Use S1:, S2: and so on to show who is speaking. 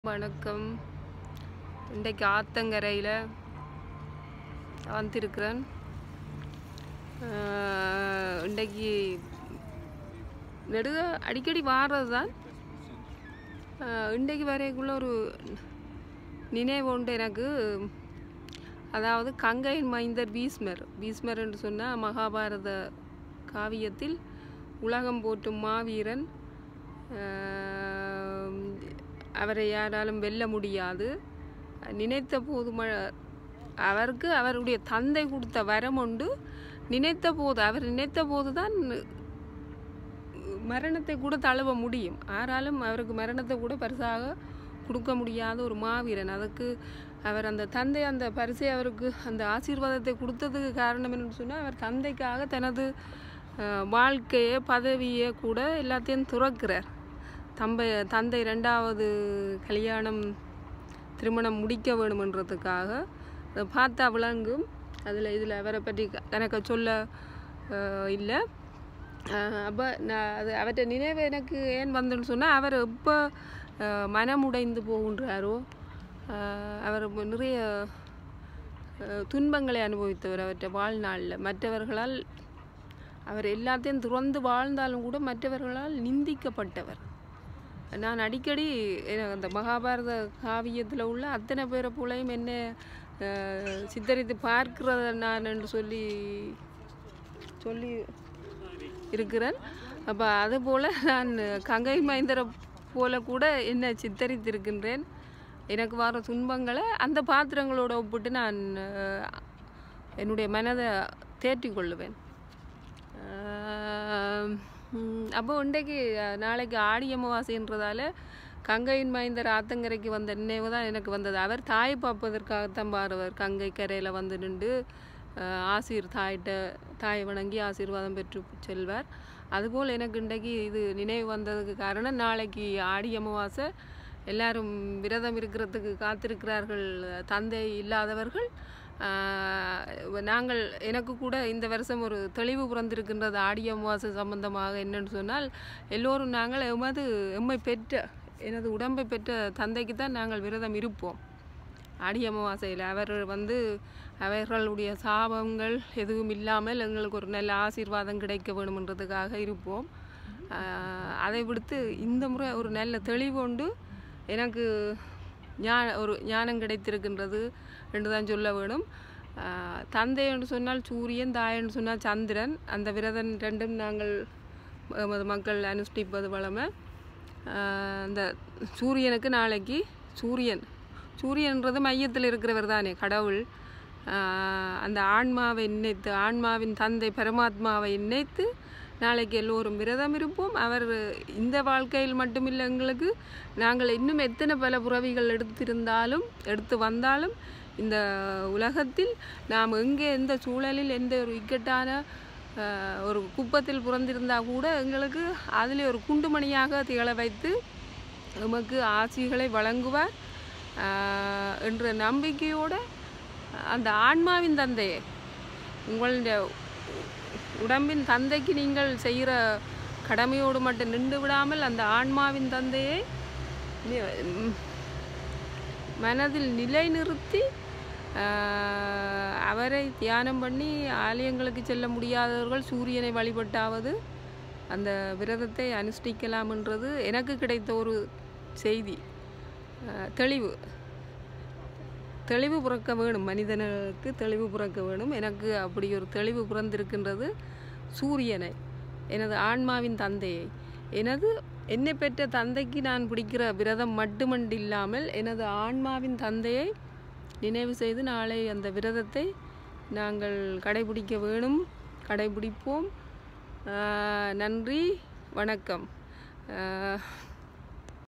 S1: வணக்கம் இன்றைக்கு ஆத்தங்கரையில் வந்திருக்கிறேன் ஆஹ் இன்றைக்கு நெடுக அடிக்கடி வாரது தான் இன்றைக்கு வரைக்குள்ள ஒரு நினைவு உண்டு எனக்கு அதாவது கங்கையின் மைந்தர் பீஸ்மர் பீஸ்மர் என்று சொன்னால் மகாபாரத காவியத்தில் உலகம் போற்றும் மாவீரன் ஆஹ் அவரை யாராலும் வெல்ல முடியாது நினைத்த போது ம அவருக்கு அவருடைய தந்தை கொடுத்த வரம் உண்டு நினைத்த போது அவர் நினைத்த போது தான் மரணத்தை கூட தழுவ முடியும் ஆனாலும் அவருக்கு மரணத்தை கூட பரிசாக கொடுக்க முடியாத ஒரு மாவீரன் அதுக்கு அவர் அந்த தந்தை அந்த பரிசை அவருக்கு அந்த ஆசீர்வாதத்தை கொடுத்ததுக்கு காரணம் என்னன்னு சொன்னால் அவர் தந்தைக்காக தனது அஹ், வாழ்க்கையை பதவியை கூட எல்லாத்தையும் துறக்கிறார் தம்பை தந்தை ரெண்டாவது கல்யாணம் திருமணம் முடிக்க வேணுமன்றதுக்காக அதை பார்த்தா விளங்கும் அதில் இதில் அவரை பற்றி க- எனக்கு சொல்ல இல்லை அப்போ நான் அது அவர்கிட்ட நினைவு எனக்கு ஏன் வந்தேன்னு சொன்னால் அவர் எப்போ மனமுடைந்து போகின்றாரோ அஹ், அவர் இப்ப நிறைய அஹ், துன்பங்களை அனுபவித்தவர் அவர்கிட்ட வாழ்நாளில் மற்றவர்களால் அவர் எல்லாத்தையும் துறந்து வாழ்ந்தாலும் கூட மற்றவர்களால் நிந்திக்கப்பட்டவர் நான் அடிக்கடி எனக்கு அந்த மகாபாரத காவியத்தில் உள்ள அத்தனை பேரை போலையும் என்ன அஹ், சித்தரித்து பார்க்கிறத நான் என்று சொல்லி சொல்லி இருக்கிறேன் அப்போ அதுபோல் நான் கங்கை மைந்தரை போல கூட என்ன சித்தரித்திருக்கின்றேன் எனக்கு வர துன்பங்களை அந்த பாத்திரங்களோட ஒப்பிட்டு நான் அஹ், என்னுடைய மனதை தேற்றிக் கொள்ளுவேன் ஆஹ் உம் அப்போ இன்றைக்கு அஹ், நாளைக்கு ஆடி அமாவாசைன்றதால கங்கையின் மைந்தர் ஆத்தங்கரைக்கு வந்த நினைவு தான் எனக்கு வந்தது அவர் தாயை பார்ப்பதற்காகத்தான் பாருவர் கங்கை கரையில் வந்து நின்று அஹ், ஆசீர் தாயிட்ட தாயை வணங்கி ஆசீர்வாதம் பெற்று செல்வார் அதுபோல் எனக்கு இன்றைக்கு இது நினைவு வந்ததுக்கு காரணம் நாளைக்கு ஆடி அமாவாசை எல்லாரும் விரதம் இருக்கிறதுக்கு காத்திருக்கிறார்கள் தந்தை இல்லாதவர்கள் ஆஹ் நாங்கள் எனக்கு கூட இந்த வருஷம் ஒரு தெளிவு பிறந்திருக்கின்றது ஆடி அமாவாசை சம்பந்தமாக என்னன்னு சொன்னால் எல்லோரும் நாங்கள் எமது எம்மை பெற்ற எனது உடம்பை பெற்ற தந்தைக்கு தான் நாங்கள் விரதம் இருப்போம் ஆடி அமாவாசையில் அவர் வந்து அவர்களுடைய சாபங்கள் எதுவும் இல்லாமல் எங்களுக்கு ஒரு நல்ல ஆசீர்வாதம் கிடைக்க வேணுமென்றதுக்காக இருப்போம் ஆஹ் அதை விடுத்து இந்த முறை ஒரு நல்ல தெளிவு உண்டு எனக்கு ஞா ஒரு ஞானம் கிடைத்திருக்கின்றது என்று தான் சொல்ல வேணும் ஆஹ் தந்தை என்று சொன்னால் சூரியன் தாய் என்று சொன்னால் சந்திரன் அந்த விரதம் ரெண்டும் நாங்கள் எமது மக்கள் அனுஷ்டிப்பது வளமை ஆஹ் அந்த சூரியனுக்கு நாளைக்கு சூரியன் சூரியன்றது மையத்தில் இருக்கிறவர் தானே கடவுள் ஆஹ் அந்த ஆன்மாவை நினைத்து ஆன்மாவின் தந்தை பரமாத்மாவை நினைத்து நாளைக்கு எல்லோரும் விரதம் இருப்போம் அவர் இந்த வாழ்க்கையில் மட்டுமில்லை எங்களுக்கு நாங்கள் இன்னும் எத்தனை பல புறவிகள் எடுத்திருந்தாலும் எடுத்து வந்தாலும் இந்த உலகத்தில் நாம் எங்கே எந்த சூழலில் எந்த ஒரு இக்கட்டான ஆஹ், ஒரு குப்பத்தில் பிறந்திருந்தால் கூட எங்களுக்கு அதிலே ஒரு குண்டுமணியாக திகழ வைத்து எமக்கு ஆசிகளை வழங்குவார் ஆஹ், என்ற நம்பிக்கையோடு அந்த ஆன்மாவின் தந்தையை உங்களுடைய உடம்பின் தந்தைக்கு நீங்கள் செய்கிற கடமையோடு மட்டும் நின்று விடாமல் அந்த ஆன்மாவின் தந்தையை நி- ம், மனதில் நிலைநிறுத்தி ஆஹ், அவரை தியானம் பண்ணி ஆலயங்களுக்கு செல்ல முடியாதவர்கள் சூரியனை வழிபட்டாவது அந்த விரதத்தை அனுஷ்டிக்கலாம்ன்றது எனக்கு கிடைத்த ஒரு செய்தி ஆஹ், தெளிவு தெளிவு பிறக்க வேணும் மனிதனுக்கு தெளிவு பிறக்க வேணும் எனக்கு அப்படி ஒரு தெளிவு பிறந்திருக்கின்றது சூரியனை எனது ஆன்மாவின் தந்தையை எனது என்னை பெற்ற தந்தைக்கு நான் பிடிக்கிற விரதம் மட்டுமன்று இல்லாமல் எனது ஆன்மாவின் தந்தையை நினைவு செய்து நாளை அந்த விரதத்தை நாங்கள் கடைபிடிக்க வேணும் கடைபிடிப்போம் ஆஹ் நன்றி வணக்கம் ஆஹ்